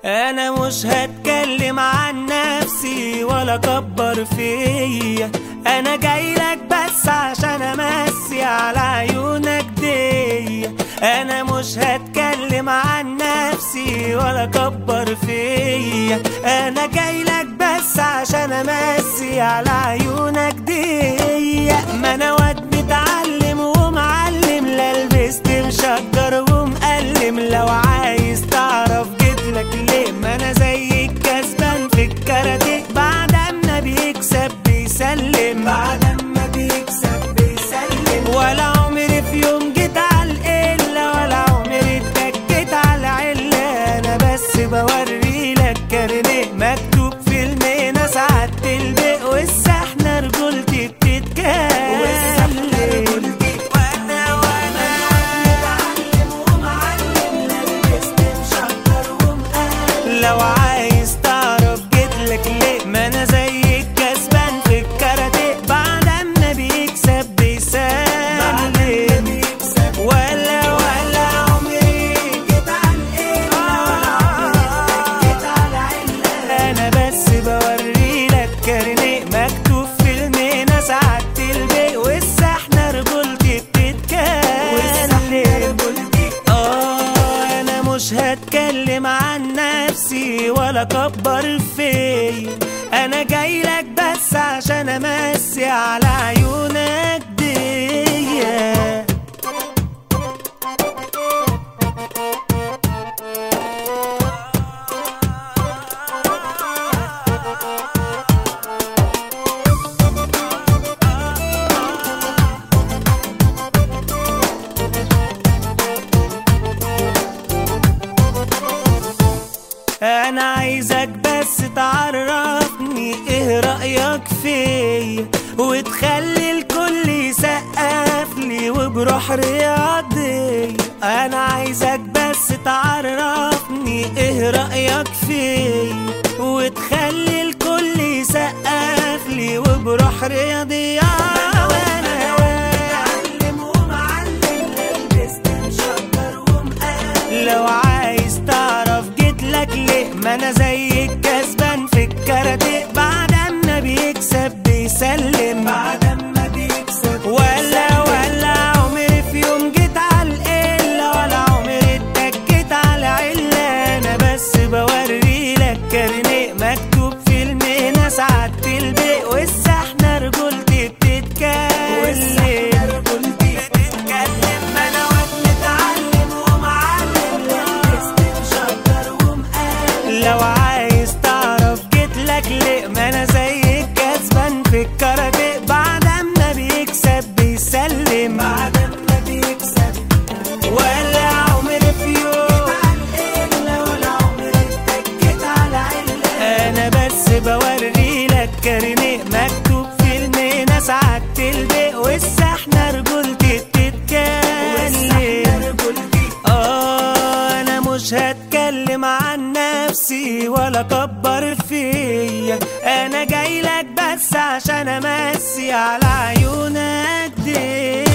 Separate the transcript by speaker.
Speaker 1: انا مش هتكلم عن نفسي ولا اكبر فيا انا جايلك بس عشان امسي على عيونك دي انا مش هتكلم عن نفسي ولا اكبر فيا انا جايلك بس عشان امسي على عيونك دي ما انا واد متعلم ومعلم لا لبست مشجر ومقلم لو عايز تعرف جيتلك ليه ما انا زي الكسبان في الكاراتيه بعد ما بيكسب بيسلم بعد ما بيكسب بيسلم ولا عمري في يوم جيت على القلة ولا عمري اتكيت على العلة انا بس بوري لك كارنيه مكتوب في المينا ساعات البيق والسحنة رجولتي بتتكلم وانا وانا متعلم ومعلم لبست مشكر ومقلب لو عايز تعرف جيتلك ليه ما انا زي الكسبان في الكاراتيه بعد ما بيكسب بيسلم ولا ولا عمري جيت على انا بس بوري لك كارنيه مكتوب في المينا ساعات البيق والسحنة رجولتي بتتكلم اه انا مش هتكلم عن نفسي ولا اكبر فيا انا جايلك بس عشان امسي على عيونك دي انا عايزك بس تعرفني ايه رأيك فيا وتخلي الكل يسقف لي وبروح رياضي انا عايزك بس تعرفني ايه رأيك فيا وتخلي الكل يسقف لي وبروح رياضي وانا معلم ومعلم لبست مشكر ومقلب لو عايز تعرف جيتلك ليه ما انا زي الكسبان في الكاراتيه بعد ما بيكسب بيسلم بعد ما بيكسب ولا ولا عمري في يوم جيت على القلة ولا عمري اتكيت على علة انا بس بوري لك كارنيه مكتوب في المهنة ساعات البيق والسحنة رجولتي بتتكلم بتتكلم ما انا واد متعلم ومعلم لبست مشكر ومقلب لو عايز تعرف جيتلك ليه ما انا زي الكسبان في الكاراتيه بعد ما بيكسب بيسلم بعد ما بيكسب ولا عمري في يوم ولا عمري اتكيت على علة انا بس بوري لك كارنيه مكتوب في المينا ساعات البيق والسحنة رجولتي بتتكلم اه انا مش هتكلم عن نفسي ولا اكبر فيا انا جايلك بس عشان امسي على عيونك دي